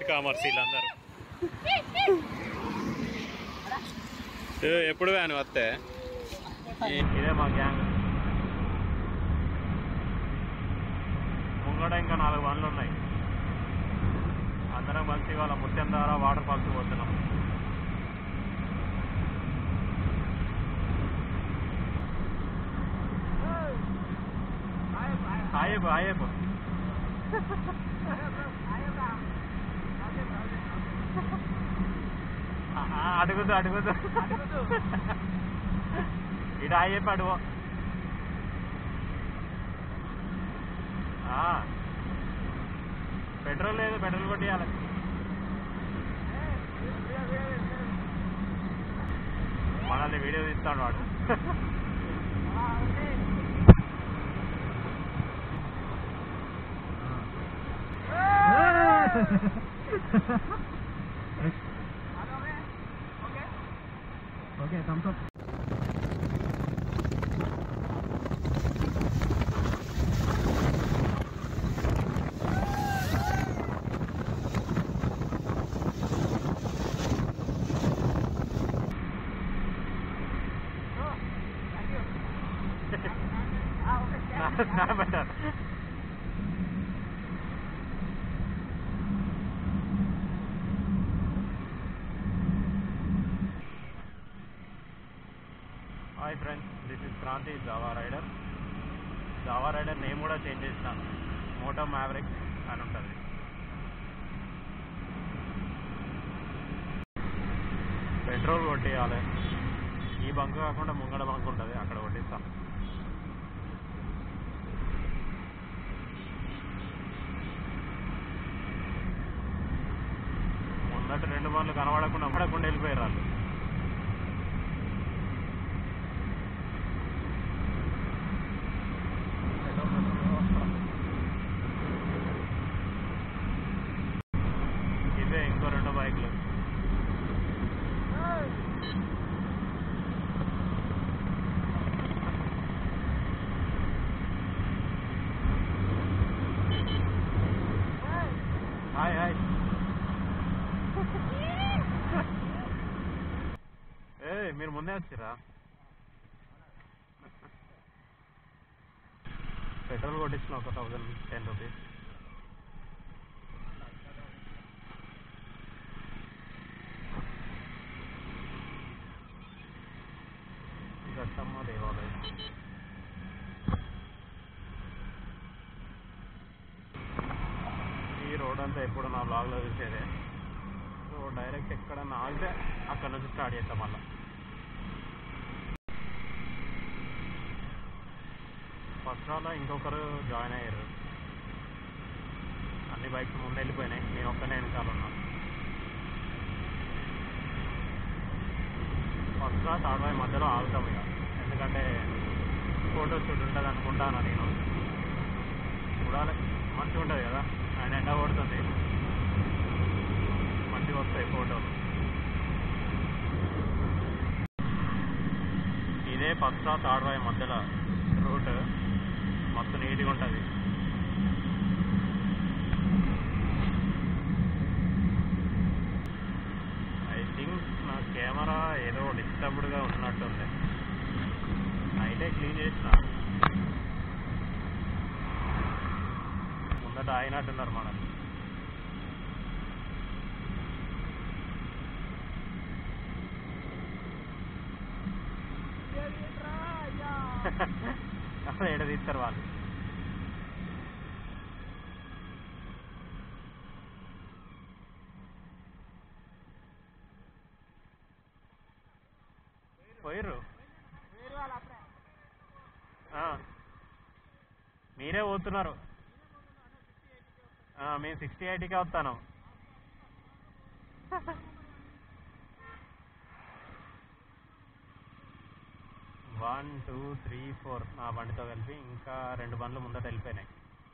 Commerce వీళ్ళందరూ ఏ, ఎప్పుడు van వస్తే ఈ- ఇదే మా గ్యాంగ్ ముంగడ ఇంకా నాలుగు వన్లు ఉన్నాయి అందరం కలిసి వాళ్ళ ముత్యం ద్వారా వాటర్ ఫాల్స్ పోతున్నాం హాయపు హాయపు అడుగుదు అడుగుదు ఇటు హాయపు అడుగు ఆ. పెట్రోల్ లేదు పెట్రోల్ కొట్టియాలి మనల్ని వీడియో తీస్తాడు వాడు ఓకే థమ్స్ అప్ నా better hi friends this is Kranthi Jawa rider Jawa rider name కూడా చేంజ్ చేసినాను మోటో మ్యావరిక్ అని ఉంటుంది పెట్రోల్ కొట్టేయాలి ఈ బంక్ కాకుండా ముంగడ బంక్ ఉంటుంది అక్కడ కొట్టిస్తాం ముందట రెండు బండ్లు కనబడకుండా పడకుండా వెళ్ళిపోయారు వాళ్ళు ఇవే ఇంకో రెండు బైక్లు హాయ్ హాయ్ ఏ మీరు ముందే వచ్చిరా పెట్రోల్ కొట్టించిన ఒక థౌజండ్ టెన్ రూపీస్ గట్టమ్మ దేవాలయం ఈ రోడ్ అంతా ఎప్పుడు నా బ్లాగ్లో చూసేదే సో డైరెక్ట్ ఎక్కడన్నా ఆగితే అక్కడ నుంచి స్టార్ట్ చేస్తాం మళ్ళీ ఫస్ట్ రాలో ఇంకొకరు జాయిన్ అయ్యారు అన్ని బైక్స్ ముందు వెళ్ళిపోయినాయి నేను ఒక్కనే వెనకాల ఉన్నాను ఫస్ట్ రా థర్డ్ వై మధ్యలో ఆగుతాం ఇక ఎందుకంటే ఫోటో షూట్ ఉంటుంది అనుకుంటాను నేను చూడాలి మంచిగా ఉంటుంది కదా ఆయన ఎండ కొడుతుంది మంచిగా వస్తాయి ఫోటోలు ఇదే ఫస్ట్ రా థర్డ్ వై మధ్యలో రూట్ మస్తు నీట్గా ఉంటుంది ఐ థింక్ నా కెమెరా ఏదో డిస్టర్బ్డ్గా ఉన్నట్టుంది నైటే క్లీన్ చేసిన ముందట అయినట్టున్నారు మనల్ని అప్పుడు ఏడ తీస్తారు వాళ్ళు పోయిర్రు ఆ. మీరే పోతున్నారు ఆ, మేము సిక్స్టీ ఎయిటీకే వస్తాను వన్ టూ త్రీ ఫోర్ నా బండితో కలిపి ఇంకా రెండు బండ్లు ముందట వెళ్ళిపోయినాయి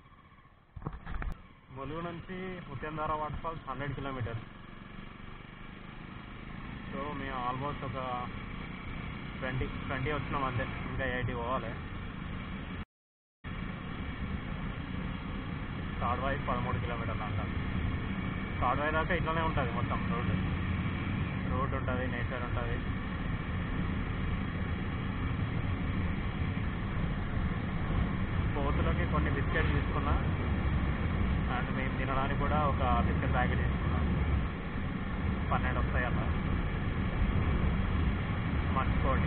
ములుగు నుంచి Muthyamdhara water falls hundred kilometers so మేము ఆల్మోస్ట్ ఒక ట్వంటీ ట్వంటీ వచ్చినాం అంతే ఇంకా ఎయిటీ పోవాలి తాడ్వాయి పదమూడు కిలోమీటర్లు అంట తాడవాయి దాకా ఇట్లానే ఉంటుంది మొత్తం రోడ్డు రోడ్ ఉంటుంది నేచర్ ఉంటుంది కోతులకి కొన్ని బిస్కెట్లు తీసుకున్నా అండ్ మేము తినడానికి కూడా ఒక బిస్కెట్ ప్యాకెట్ తీసుకున్నాం పన్నెండు వస్తాయి అలా మర్చిపోండి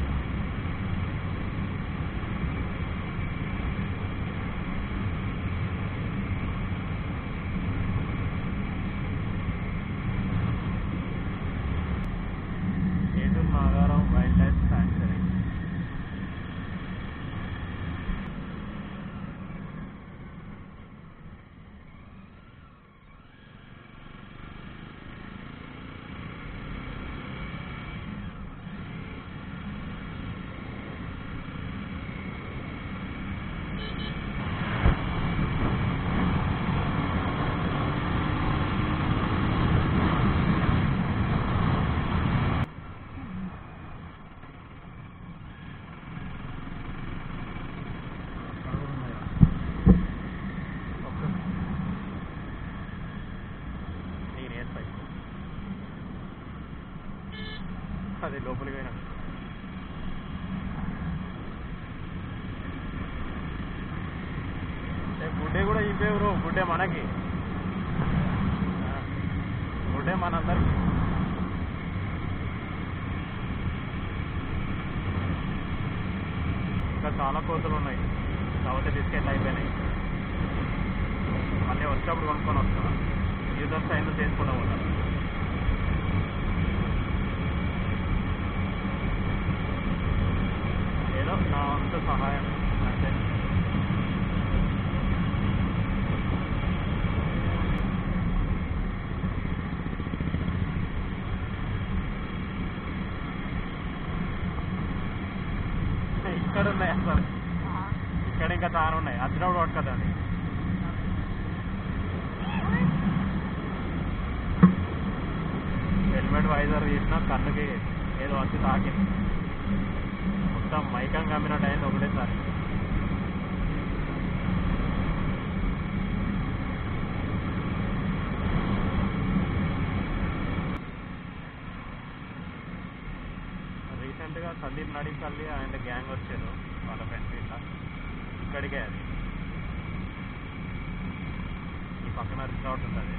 Eturu Nagaram wildlife sanctuary నేను వేస్తా అదే లోపలికి పోయినా ఏ, గుడ్డే కూడా ఇవ్వేవరు గుడ్డే మనకి ఆ, గుడ్డే మనందరికి ఇంకా చాలా కోతులు ఉన్నాయి కాబట్టి బిస్కెట్లు అయిపోయినాయి మళ్ళీ వచ్చేప్పుడు కొనుక్కొని వస్తా యూజర్ సైన్ చేసుకుంటా పోతాను ఏదో నా వంతు సహాయం అంటే ఇక్కడ ఉన్నాయి అసలు ఇక్కడ ఇంకా చాలా ఉన్నాయి వచ్చినప్పుడు పట్టుకదండి హెల్మెట్ వైజర్ తీసిన కన్నుకి ఏదో వచ్చి తాకింది మొత్తం మైకం కమ్మినట్టు అయింది ఒకటేసారి రీసెంట్గా సందీప్ నడిపల్లి అండ్ గ్యాంగ్ వచ్చారు వాళ్ళ ఫ్రెండ్స్ ఇట్లా ఇక్కడికే అది ఈ పక్కన రిసార్ట్ ఉంటుంది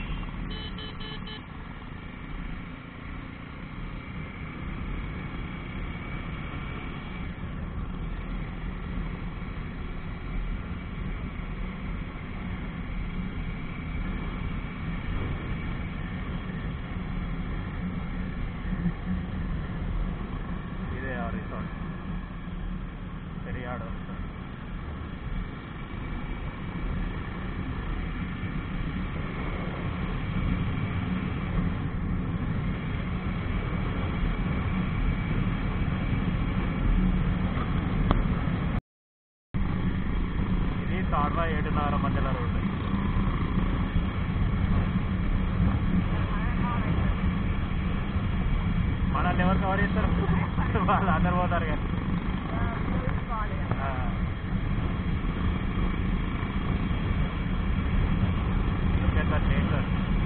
ఇదే ఆ రిసార్ట్ పెరియాడు రిసార్ట్ ఇది తాడ్వా ఏడున్నర మధ్యలో రోడ్డు మనల్ని ఎవరు కవర్ చేస్తారు వాళ్ళు అందరు పోతారు కానీ ఆ. Look at that nature.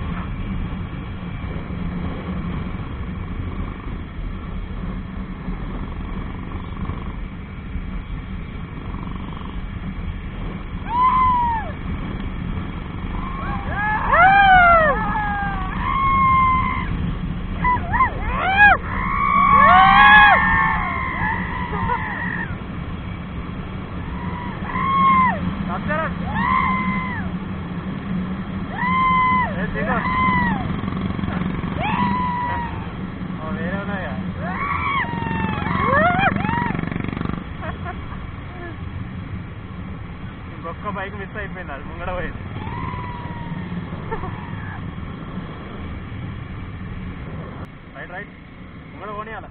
Doctor! ఏ దిగు. ఓ, వేరే ఉన్నాయా ఇంకొక బైక్ మిస్ అయిపోయింది అది ముంగడ పోయింది రైట్ రైట్ ముంగడ పోనీయాల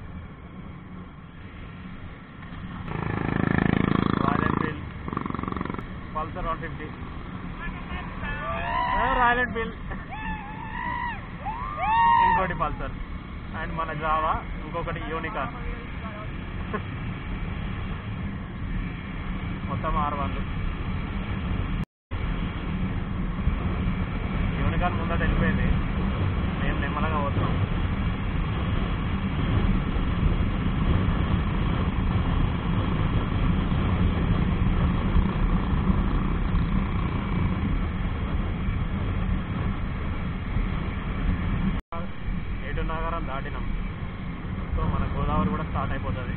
Royal Enfield Pulsar one fifty Royal Enfield ఇంకోటి పల్సర్ అండ్ మన జావా ఇంకొకటి యూనికాన్ మొత్తం ఆరు వందలు యూనికాన్ ముందట వెళ్ళిపోయింది మేము నిమ్మలంగా పోతున్నాం ఏటు నగరం దాటినాం సో మన గోదావరి కూడా స్టార్ట్ అయిపోతుంది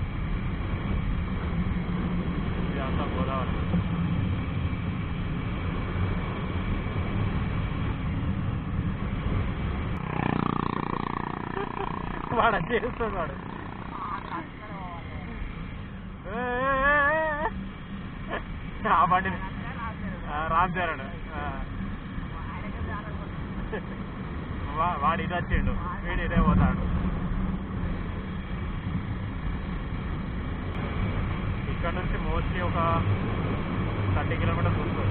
ఇదంతా గోదావరి వాడు అది చేస్తాడు వాడు ఏ, ఏ, ఏ, ఏ. ఆ బండిని ఆ, రామ్ చరణ్ ఆ. వా- వాడు ఇది వచ్చిండు వీడు ఇదే పోతాడు ఇక్కడ నుంచి మోస్ట్లీ ఒక థర్టీ కిలోమీటర్స్ వస్తుంది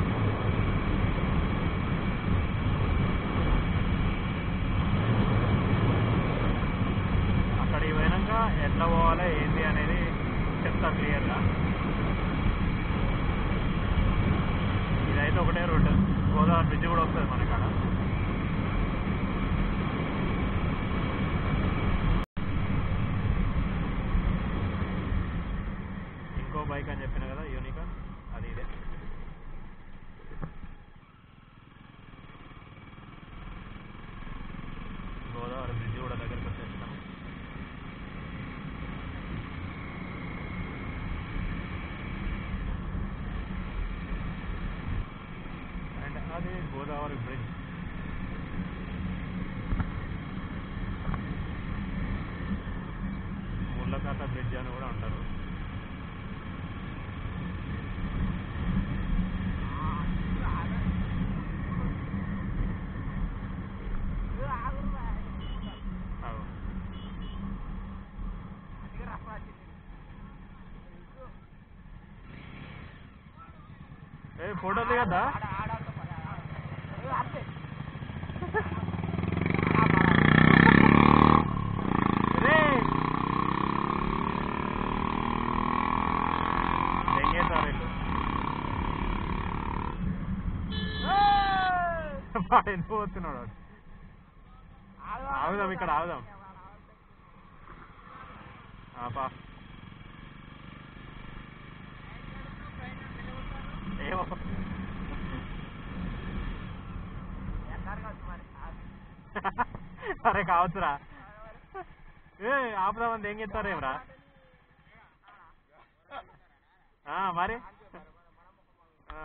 అక్కడికి పోయినాక ఎట్లా పోవాలి ఏంటి అనేది చెప్తా క్లియర్గా ఇదైతే ఒకటే రోడ్డు గోదావరి బ్రిడ్జ్ కూడా వస్తుంది మనకాడ ఇంకో బైక్ అని చెప్పిన కదా యూనికాన్ అది ఇదే గోదావరి బ్రిడ్జ్ కూడా దగ్గరికి వచ్చేస్తాం అండ్ అది గోదావరి బ్రిడ్జ్ ముళ్ళకాత బ్రిడ్జ్ అని కూడా అంటారు అవు. ఏ ఫోటో దిగద్దా రే దెంగేశారు వీళ్ళు వాడు ఎందుకు పోతున్నాడు వాడు? ఆగుదాం ఇక్కడ ఆగుదాం ఆపా ఏమో సరే కావచ్చురా ఏ ఆపుదామని ఏం చెప్తారేమరా ఆ, మరి ఆ.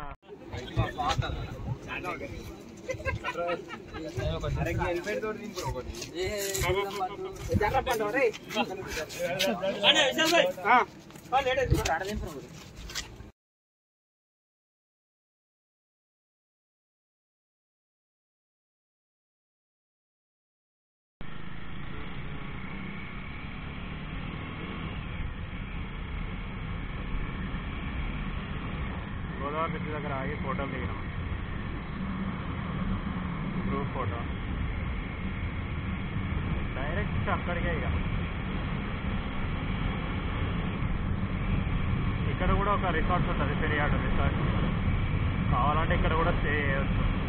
గోదావరి బ్రిడ్జ్ దగ్గర ఆగి ఫోటోలు దిగినాం గ్రూప్ ఫోటో డైరెక్ట్ అక్కడికే ఇక ఇక్కడ కూడా ఒక రిసార్ట్ ఉంటుంది పెరియాడు రిసార్ట్ కావాలంటే ఇక్కడ కూడా స్టే చేయవచ్చు